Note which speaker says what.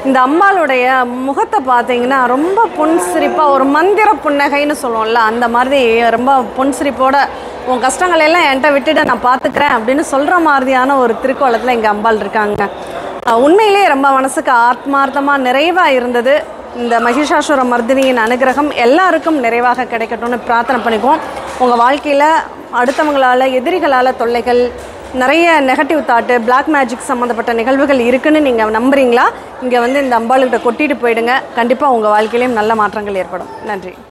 Speaker 1: இந்த அம்பாளுடைய முகத்தை பார்த்தீங்கன்னா ரொம்ப புன்சிரிப்பாக ஒரு மந்திர புன்னகைன்னு சொல்லுவோம்ல அந்த மாதிரி ரொம்ப புன்சிரிப்போட உன் கஷ்டங்களை எல்லாம் என்கிட்ட விட்டுட்டு நான் பார்த்துக்கிறேன் அப்படின்னு சொல்கிற மாதிரியான ஒரு திருக்கோலத்தில் இங்கே அம்பாள் இருக்காங்க அஹ் உண்மையிலேயே ரொம்ப மனசுக்கு ஆத்மார்த்தமாக நிறைவாக இருந்தது இந்த மகிஷாசுர மர்தினியின் அனுகிரகம் எல்லாருக்கும் நிறைவாக கிடைக்கட்டும்னு பிரார்த்தனை பண்ணிக்குவோம் உங்கள் வாழ்க்கையில் அடுத்தவங்களால் எதிரிகளால் தொல்லைகள் நிறைய நெகட்டிவ் தாட்டு பிளாக் மேஜிக் சம்மந்தப்பட்ட நிகழ்வுகள் இருக்குன்னு நீங்கள் நம்புறீங்களா இங்கே வந்து இந்த அம்பாளுக்கிட்ட கொட்டிட்டு போயிடுங்க கண்டிப்பாக உங்கள் வாழ்க்கையிலையும் நல்ல மாற்றங்கள் ஏற்படும் நன்றி